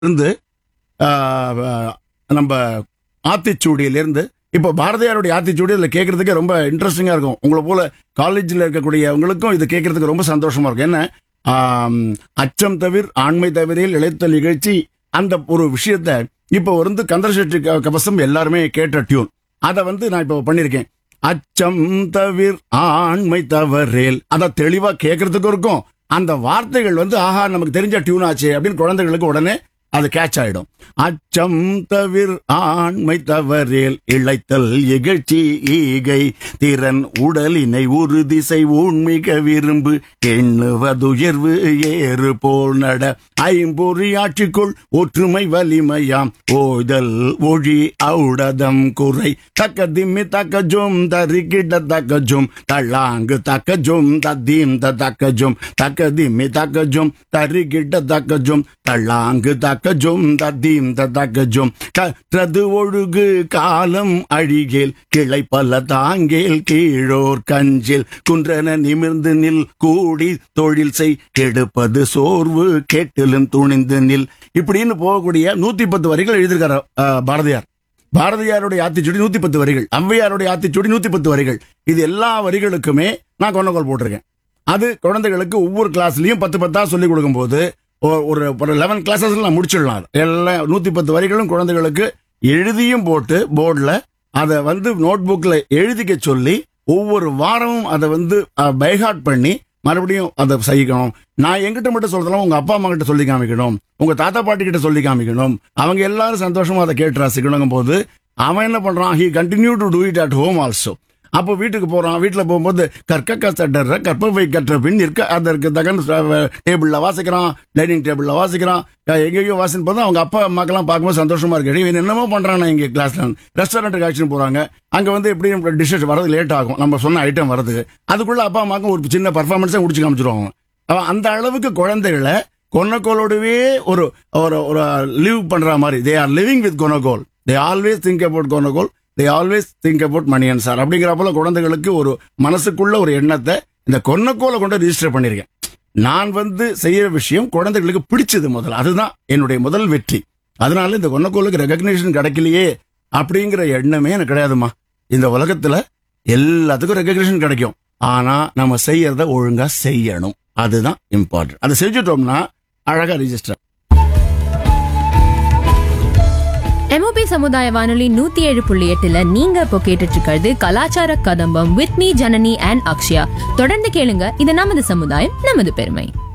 இருந்து ஆஹ், ஆஹ், நம்ம ஆத்திச்சூடியிலிருந்து இப்போ பாரதியாருடைய ஆத்திச்சூடி இதில் கேட்கறதுக்கு ரொம்ப இன்ட்ரெஸ்டிங்காக இருக்கும் உங்களை போல காலேஜில் இருக்கக்கூடியவங்களுக்கும் இது கேட்கறதுக்கு ரொம்ப சந்தோஷமா இருக்கும் என்ன ஆம், அச்சம் தவிர ஆண்மை தவிரில் இழைத்த நிகழ்ச்சி அந்த ஒரு விஷயத்த இப்போ வந்து கந்தரசெட்டி க- கவசம் எல்லாருமே கேட்ட டியூன் அதை வந்து நான் இப்போ பண்ணியிருக்கேன் அச்சம் தவிர் ஆண்மை தவறேல் அதை தெளிவா கேட்கறதுக்கும் இருக்கும் அந்த வார்த்தைகள் வந்து ஆஹா நமக்கு தெரிஞ்ச டியூன் ஆச்சு அப்படின்னு குழந்தைகளுக்கு உடனே அது கேட்ச் ஆயிடும் அச்சம் தவிர் ஆண்மை தவறேல் இழைத்தல் இகழ்ச்சி ஈகை திறன் உடலினை ஒரு திசை உண்மிக விரும்பு எண்ணுவதுயர்வு ஏறு போல் நட ஐம்பொறி ஆட்சிக்குள் ஒற்றுமை வலிமையாம் ஓய்தல் ஒழி ஔடதம் குறை தக்க திம்மி தக்க ஜும் தரிக்கிட தக்க ஜும் தள்ளாங்கு தக்க ஜும் தத்தீம் தக்க ஜும் தக்க திம்மி தக்க ஜும் தரிக்கிட தக்க ஜும் தள்ளாங்கு தக்க ஜும் தத்தீம் தக்க ஜும் கற்றது ஒழுகு காலம் அழிகேல் கிளை பல தாங்கேல் கீழோர் கஞ்சில் குன்றன நிமிர்ந்து நில் கூடி தொழில் செய் கெடுப்பது சோர்வு கேட்டிலும் துணிந்து நில் இப்படின்னு போகக்கூடிய நூத்தி பத்து வரிகள் எழுதியிருக்காரு அஹ், பாரதியார் பாரதியாருடைய ஆத்திச்சூடி நூத்தி பத்து வரிகள் ஔவையாருடைய ஆத்திச்சூடி நூத்தி பத்து வரிகள் இது எல்லா வரிகளுக்குமே நான் கொண்டகோல் போட்டிருக்கேன் அது குழந்தைகளுக்கு ஒவ்வொரு கிளாஸ்லயும் பத்து பத்தா சொல்லி கொடுக்கும்போது ஒ- ஒரு ஒரு லெவன் கிளாஸஸ்ல நான் முடிச்சிடலாம் அது. எல்லாம் நூத்தி பத்து வரிகளும் குழந்தைகளுக்கு எழுதியும் போட்டு போர்டில் அதை வந்து நோட் புக்ல எழுதிக்க சொல்லி ஒவ்வொரு வாரமும் அதை வந்து பைஹார்ட் பண்ணி மறுபடியும் அதை செய்யணும் நான் எங்கிட்ட மட்டும் சொல்றதுலாம் உங்க அப்பா அம்மா கிட்ட சொல்லி காமிக்கணும் உங்க தாத்தா பாட்டி கிட்ட சொல்லி காமிக்கணும் அவங்க எல்லாரும் சந்தோஷமா அதை கேட்டு ரசிக்கணுங்கும் போது அவன் என்ன பண்றான் he continue to do it at home also அப்போ வீட்டுக்கு போறான் வீட்டுல போகும்போது கற்க கசடற கற்பவை கற்ற பின் நிற்க அதற்கு தகன் டேபிள்ல வாசிக்கிறான் டைனிங் டேபிள்ல வாசிக்கிறான் அஹ் எங்கேயோ வாசின்னு போது அவங்க அப்பா அம்மாக்கெல்லாம் பார்க்கும்போது சந்தோஷமா இருக்கு இவன் என்னமோ பண்றான் இங்க கிளாஸ்ல ரெஸ்டாரண்ட்டுக்கு அழைச்சிட்டு போறாங்க அங்க வந்து எப்படியும் டிஷ்ஷஸ் வரது லேட் ஆகும் நம்ம சொன்ன ஐட்டம் வரதுக்கு அதுக்குள்ள அப்பா அம்மாக்கும் ஒரு சின்ன பர்ஃபார்மன்ஸை முடிச்சு காமிச்சிருவாங்க அவன் அந்த அளவுக்கு குழந்தைகளை கொன்னக்கோலோடவே ஒரு ஒரு ஒரு லிவ் பண்ற மாதிரி they are living with konnakol they always think about konnakol they always think about Maniyan sir அப்படிங்கிற போல குழந்தைகளுக்கு ஒரு மனசுக்குள்ள ஒரு எண்ணத்தை இந்த கொன்னக்கோலை கொண்டு ரிஜிஸ்டர் பண்ணியிருக்கேன் நான் வந்து செய்யற விஷயம் குழந்தைகளுக்கு பிடிச்சது முதல்ல அதுதான் என்னுடைய முதல் வெற்றி அதனால இந்த கொன்னக்கோலுக்கு ரெகக்னிஷன் கிடைக்கலையே அப்படிங்கிற எண்ணமே எனக்கு கிடையாதுமா இந்த உலகத்துல எல்லாத்துக்கும் ரெகக்னிஷன் கிடைக்கும் ஆனா நம்ம செய்யறத ஒழுங்கா செய்யணும் அதுதான் இம்பார்ட்டன்ட் அதை செஞ்சுட்டோம்னா அழகா ரிஜிஸ்டர் எம்ஓபி சமுதாய வானொலி நூத்தி ஏழு புள்ளி எட்டுல நீங்க இப்போ கேட்டுட்டு இருக்கிறது கலாச்சார கதம்பம் with me Janani and Akshaya தொடர்ந்து கேளுங்க இது நமது சமுதாயம் நமது பெருமை